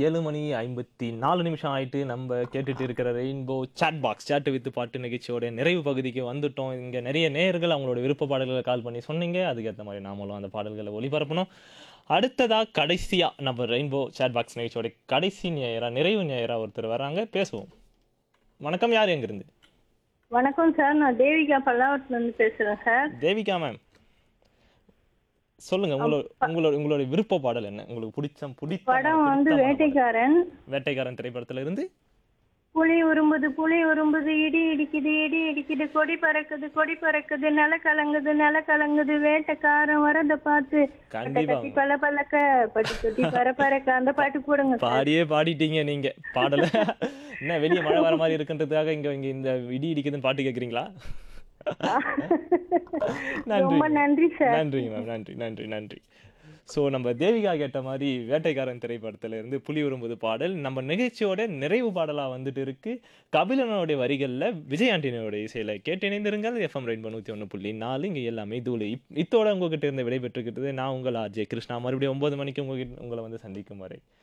ஏழு மணி ஐம்பத்தி நாலு நிமிஷம் ஆயிட்டு நம்ம கேட்டுட்டு இருக்கிற rainbow chat box chat with பாட்டு நிகழ்ச்சியோட நிறைவு பகுதிக்கு வந்துட்டோம் இங்கே நிறைய நேயர்கள் அவங்களோட விருப்ப பாடல்களை கால் பண்ணி சொன்னீங்க அதுக்கேற்ற மாதிரி நாமளும் அந்த பாடல்களை ஒளிபரப்பணும் அடுத்ததா கடைசியா நம்ம ரெயின்போ சாட் பாக்ஸ் நிகழ்ச்சியோட கடைசி நேயரா நிறைவு நேயரா ஒருத்தர் வராங்க பேசுவோம் வணக்கம் யார் எங்கிருந்து வணக்கம் சார் நான் தேவிகா பல்லாவரத்துல இருந்து பேசுறேன் சார் தேவிகா மேம் சொல்லுங்க உங்களோட உங்களோட உங்களோட விருப்ப பாடல் என்ன உங்களுக்கு பிடிச்ச பிடித்த படம் வந்து பிடித்தமான வேட்டைக்காரன் பாடல். வேட்டைக்காரன் திரைப்படத்துல இருந்து புலி உரும்புது புலி உரும்புது இடி இடிக்குது இடி இடிக்குது கொடி பறக்குது கொடி பறக்குது நில கலங்குது நில கலங்குது வேட்டைக்காரன் வரத பார்த்து கட்ட கண்டிப்பா கட்டி பல பலக்க பட்டி தொட்டி பற பறக்க அந்த பாட்டு போடுங்க சார் பாடியே பாடிட்டீங்க நீங்க பாடல என்ன வெளிய மழை வர மாதிரி இருக்குன்றதுக்காக இங்க இங்க இந்த இடி இடிக்குதுன்னு பாட்டு கேக்குறீங்களா ரொம்ப நன்றி சார் நன்றிங்க மேம் நன்றி நன்றி நன்றி ஸோ நம்ம தேவிகா கேட்ட மாதிரி வேட்டைக்காரன் திரைப்படத்துல இருந்து புலி உரும்புது பாடல் நம்ம நிகழ்ச்சியோட நிறைவு பாடலா வந்துட்டு இருக்கு கபிலனுடைய வரிகள்ல விஜய் ஆண்டனியோட இசையில கேட்டு இணைந்திருங்கள் எஃப்எம் ரெயின்போ நூற்றி ஒன்று புள்ளி நாலு இங்க எல்லாமே தூளு இப்- இத்தோட உங்ககிட்ட இருந்து விடைபெற்றுக்கிட்டது நான் உங்கள் ஆர்ஜே கிருஷ்ணா மறுபடியும் ஒன்பது மணிக்கு உங்ககிட்ட உங்களை வந்து சந்திக்கும் வரை